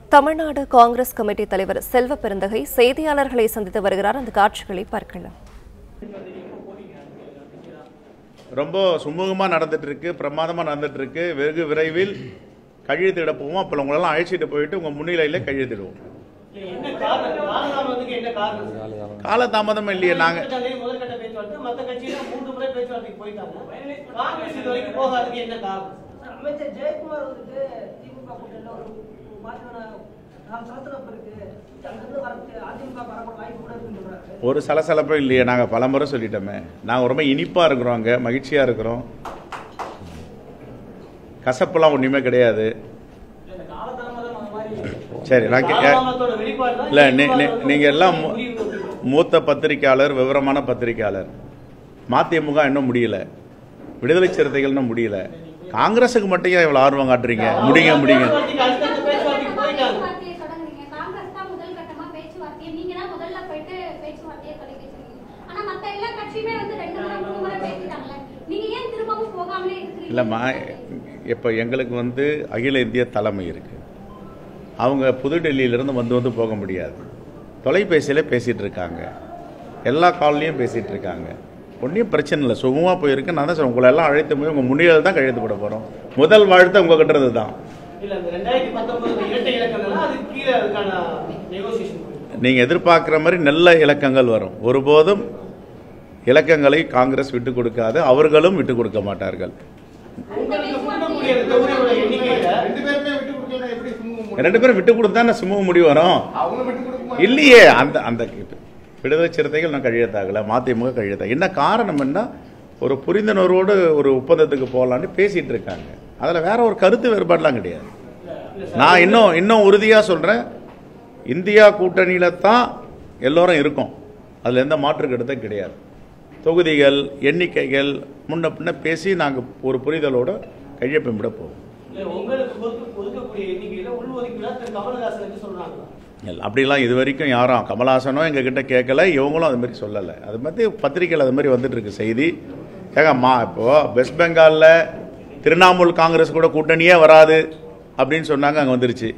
Tamil Nadu Congress committee தலைவர் செல்வ பெருந்தகை செய்தியாளர்களை சந்தித்து வருகிறார் அந்த காட்சிகளை பார்க்கலாம் ரொம்ப சுமூகமாக நடந்துட்டு இருக்கு பிரமாதமாக நடந்துட்டு இருக்கு வெகு விரைவில் கையெழுத்திட போவோம் அப்போ உங்களெல்லாம் அழைச்சிட்டு போயிட்டு உங்கள் முன்னிலையில் கையெழுத்திடுவோம் இல்ல, என்ன காரணம் காலதாமதத்துக்கு என்ன காரணம் சார்? காலதாமதம் இல்லையே நாங்கள் முதற்கட்ட முதற்கட்ட பேச்சுவார்த்தை மத்த கட்சியில மூன்று முறை பேச்சுவார்த்தைக்கு போயிட்டாங்க காங்கிரஸ் இது வரைக்கும் போகாததுக்கு என்ன காரணம் அமைச்சர் ஜெயக்குமார் வந்துட்டு திமுக கூட்டணியில் ஒரு மாதிரியான நாம் சலசலப்பு இருக்கு அங்கிருந்து வரது அதிமுக வரக்கூட வாய்ப்பு கூட இருக்குன்னு சொல்றாரு ஒரு சலசலப்பும் இல்லையே நாங்கள் பலமுறை சொல்லிட்டோமே நாங்கள் ரொம்ப இனிப்பாக இருக்கிறோம் அங்கே மகிழ்ச்சியாக இருக்கிறோம் கசப்புலாம் ஒன்றுமே கிடையாது இந்த காலதாமதம் அந்த மாதிரி சரி நான் கே- காலதாமதத்தோட வெளிப்பாடு தான் இல்லை நீ ஜெயக்குமார் நீ- வந்து நீங்கள் எல்லாம் மூ- முடிவு எடுத்திருக்காரு. மூத்த பத்திரிக்கையாளர் விவரமான பத்திரிக்கையாளர் மதிமுக இன்னும் முடியல விடுதலை சிறுத்தைகள் இன்னும் முடியல காங்கிரஸுக்கு மட்டும் ஏன் இவ்வளோ ஆர்வம் காட்டுறீங்க முடிங்க முடிங்க பேச்சுவார்த்தைக்கு அடுத்தடுத்த பேச்சுவார்த்தைக்கு போயிட்டாங்க பேச்சுவார்த்தையை தொடங்குறீங்க காங்கிரஸ் தான் முதல் கட்டமா பேச்சுவார்த்தையை நீங்க தான் முதல்ல போயிட்டு பேச்சுவார்த்தையை தொடங்கி வச்சிருக்கீங்க ஆனா மத்த எல்லா கட்சியுமே வந்து ரெண்டு முறை மூணு முறை பேசிட்டாங்கல்ல நீங்க ஏன் திரும்பவும் போகாமலே இருக்கிறீங்க இல்லைம்மா இப்போ எங்களுக்கு வந்து அகில இந்திய தலைமை இருக்குது அவங்க புதுடெல்லியிலேருந்து வந்து வந்து போக முடியாது தொலைபேசியில் பேசிகிட்டு இருக்காங்க எல்லா கால்லையும் பேசிகிட்டு இருக்காங்க ஒன்றும் பிரச்சனை இல்லை சுகமாக போயிருக்கு நான் தான் சொல்றேன் உங்களை எல்லாம் அழைத்து போய் உங்கள் முன்னிலையில் தான் கையெழுத்து போட போகிறோம் முதல் வாழ்த்து உங்கள் கிட்டது தான் இல்ல இந்த ரெண்டாயிரத்தி பத்தொன்பது இரட்டை இலக்கங்கள்லாம் அதுக்கு கீழே அதுக்கான நெகோசியேஷன் போயிருக்கு நீங்கள் எதிர்பார்க்குற மாதிரி நல்ல இலக்கங்கள் வரும் ஒருபோதும் இலக்கங்களை காங்கிரஸ் விட்டு கொடுக்காது அவர்களும் விட்டு கொடுக்க மாட்டார்கள் உங்களுக்கு கொடுக்கக்கூடிய அந்த தொகுதியோட எண்ணிக்கையில ரெண்டு பேருமே விட்டு கொடுக்கலன்னா எப்படி சுமூக முடியும் ரெண்டு பேரும் விட்டு கொடுத்தா என்ன சுமூக முடிவு வரும் அவங்களும் விட்டு கொடுக்க மாட்டாங்க. இல்லையே அந்த அந்த விடுதலை சிறுத்தைகள் நான் கழியத்தாகல மதிமுக கழியத்தாக என்ன காரணம் என்ன ஒரு புரிந்துணர்வோடு ஒரு ஒப்பந்தத்துக்கு போகலான்னு பேசிட்டு இருக்காங்க அதில் வேற ஒரு கருத்து வேறுபாடுலாம் கிடையாது நான் இன்னும் இன்னும் உறுதியாக சொல்கிறேன் இந்தியா கூட்டணியில தான் எல்லோரும் இருக்கோம் அதில் எந்த மாற்று கருத்தும் கிடையாது தொகுதிகள் எண்ணிக்கைகள் முன்ன பின்ன பேசி நாங்கள் ஒரு புரிதலோட கையொப்பமிட போவோம் இல்ல, உங்களுக்கு ஒதுக்க- ஒதுக்கக்கூடிய எண்ணிக்கையில உள் ஒதுக்கீடா திரு கமலஹாசன் என்று சொல்றாங்க இல்ல, அப்படிலாம் இது வரைக்கும் யாரும் கமல்ஹாசனும் எங்ககிட்ட கேட்கல இவங்களும் அது மாதிரி சொல்லலை அது மாதிரி பத்திரிக்கையில் அது மாதிரி வந்துட்டு இருக்கு செய்தி ஏங்கம்மா இப்போ வெஸ்ட் பெங்காலில் திரிணாமுல் காங்கிரஸ் கூட கூட்டணியே வராது அப்படின்னு சொன்னாங்க அங்கே வந்துருச்சு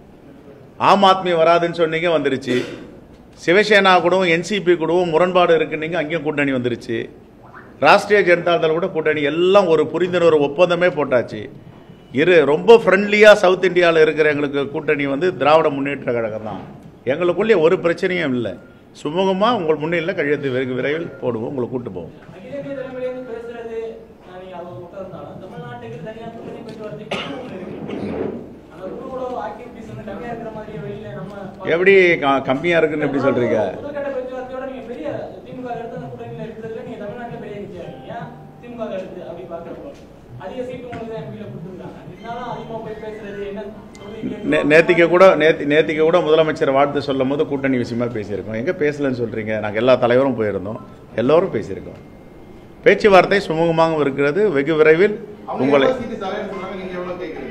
ஆம் ஆத்மி வராதுன்னு சொன்னீங்க வந்துருச்சு சிவசேனா கூடவும் என்சிபி கூடவும் முரண்பாடு இருக்குன்னீங்க அங்கேயும் கூட்டணி வந்துருச்சு ராஷ்டிரிய ஜனதா தள் கூட கூட்டணி எல்லாம் ஒரு புரிந்துணர்வு ஒப்பந்தமே போட்டாச்சு இரு ரொம்ப ஃப்ரெண்ட்லியாக சவுத் இந்தியாவில் இருக்கிற எங்களுக்கு கூட்டணி வந்து திராவிட முன்னேற்ற கழகம் தான் எங்களுக்குள்ளே ஒரு பிரச்சனையும் இல்லை சுமூகமாக உங்கள் முன்னிலையில் கழியத்து வெகு விரைவில் போடுவோம் உங்களை கூட்டு போவோம் அகில இந்திய தலைமையிலேருந்து பேசுறது நான் நீங்க அது ஒரு பக்கம் இருந்தாலும் தமிழ்நாட்டுக்கு தனியா கூட்டணி பேச்சுவார்த்தைக்கு அந்த குழுவோட ஆக்டிவிட்டிஸ் வந்து கம்மியா இருக்கிற மாதிரி வெளியில நம்ம எப்படி க- கம்மியாக இருக்குன்னு எப்படி சொல்கிறீங்க முதற்கட்ட பேச்சுவார்த்தையோட நீங்க பெரிய திமுக எடுத்து அந்த கூட்டணியில இருக்கிறதுல நீங்க தமிழ்நாட்டுல பெரிய கட்சியா இருக்கீங்க திமுக எடுத்து அப்படி பாக்குறப்போ அதிக சீட்டு உங்களுக்கு தான் எம்பியில கொடுத்துருக்காங்க இருந்தாலும் அதிகமா போய் பேசுறது என்ன தொகுதிக்கு நே நேத்திக்கு கூட நேத்தி நேத்திக்கு கூட முதலமைச்சர் வாழ்த்து சொல்லும் போது கூட்டணி விஷயமா பேசியிருக்கோம் எங்கே பேசலன்னு சொல்கிறீங்க நாங்கள் எல்லா தலைவரும் போயிருந்தோம் எல்லோரும் பேசியிருக்கோம் பேச்சுவார்த்தை சுமூகமாக இருக்கிறது வெகு விரைவில் அவங்க உங்களை எவ்வளவு சீட்டு தரேன்னு சொன்னாங்க, நீங்க எவ்வளவு கேக்குறீங்க?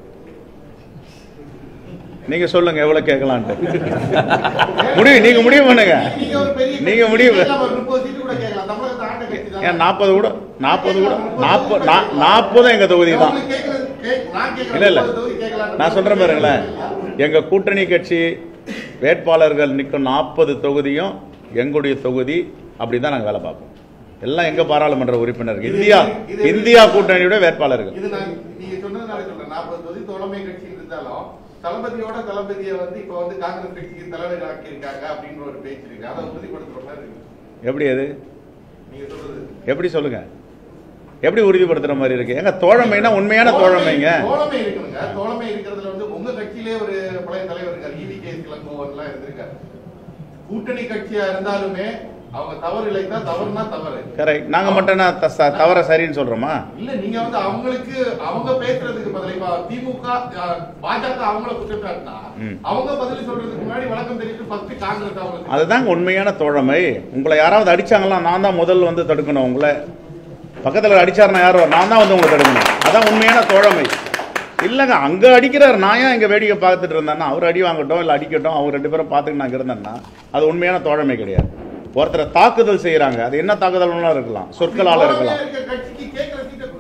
நீங்கள் சொல்லுங்கள் எவ்வளோ கேட்கலான்ட்டு முடிவு நீங்கள் முடிவு பண்ணுங்க நீங்க ஒரு பெரிய கட்சி, நீங்கள் முடிவு கேட்கலாம், ஒரு முப்பது சீட்டு கூட கேட்கலாம். தமிழகத்தை ஆண்ட கட்சி தானே. ஏன் நாற்பது கூட நாற்பது கூட நாற்பது நாற்பதும் எங்கள் தொகுதி தான் உங்களுக்கு கேட்கறது- கேக்- நான் கேட்கறேன், இல்லை இல்லை முப்பது தொகுதி கேட்கலாம்னு நான் சொல்கிறேன் பாருங்களேன் எங்கள் கூட்டணி கட்சி வேட்பாளர்கள் நிற்கும் நாற்பது தொகுதியும் எங்களுடைய தொகுதி அப்படி தான் நாங்கள் வேலை பார்ப்போம் எல்லாம் எங்கள் பாராளுமன்ற உறுப்பினர்கள் இந்தியா இந்தியா கூட்டணியோட வேட்பாளர்கள் இது நான் நீங்க சொன்னதுனால சொல்றேன் நாற்பது தொகுதி தோழமை கட்சி இருந்தாலும் தளபதியோட தளபதியை வந்து இப்ப வந்து காங்கிரஸ் கட்சிக்கு தலைவர் ஆக்கி இருக்காங்க அப்படின்ற ஒரு பேச்சு இருக்கு அதை உறுதிப்படுத்துற மாதிரி இருக்கு எப்படி அது நீங்க சொல்றது எப்படி சொல்லுங்க எப்படி உறுதிப்படுத்துற மாதிரி இருக்கு எங்க தோழமைனா உண்மையான தோழமைங்க தோழமை இருக்குங்க தோழமை இருக்கிறதுல வந்து உங்க கட்சியிலே ஒரு பழைய தலைவர் இருக்காரு இவி கே இளங்கோவன் எல்லாம் இருந்திருக்காரு கூட்டணி கட்சியா இருந்தாலுமே அவங்க தவறு இழைத்தா தவறுனா தவறு கரெக்ட் நாங்க மட்டும் என்ன த- ச- தவற சரின்னு சொல்றோமா இல்ல நீங்க வந்து அவங்களுக்கு அவங்க பேசுறதுக்கு பதிலா இப்ப திமுக அஹ், பாஜக அவங்கள குற்றம் சாட்டினா ம். அவங்க பதில் சொல்றதுக்கு முன்னாடி வழக்கம் தெரிவித்து ஃபர்ஸ்ட் காங்கிரஸ் அவங்களுக்கு அதுதாங்க உண்மையான தோழமை உங்களை யாராவது அடிச்சாங்களா நான் தான் முதல் வந்து தடுக்கணும் உங்களை பக்கத்துல அடிச்சாருன்னா யாரோ நான் தான் வந்து உங்களை தடுக்கணும் அதான் உண்மையான தோழமை இல்லைங்க அங்க அடிக்கிறார் நான் ஏன் இங்க வேடிக்கை பார்த்துட்டு இருந்தேன்னா அவர் அடி வாங்கட்டும் இல்லை அடிக்கட்டும் அவங்க ரெண்டு பேரும் பார்த்துட்டு நான் இருந்தேன்னா அது உண்மையான தோழமை கிடையாது ஒருத்தரை தாக்குதல் செய்யறாங்க அது என்ன தாக்குதல்னா இருக்கலாம் சொற்களால இருக்கலாம் தோழமையா இருக்க கட்சிக்கு கேட்கிற சீட்டை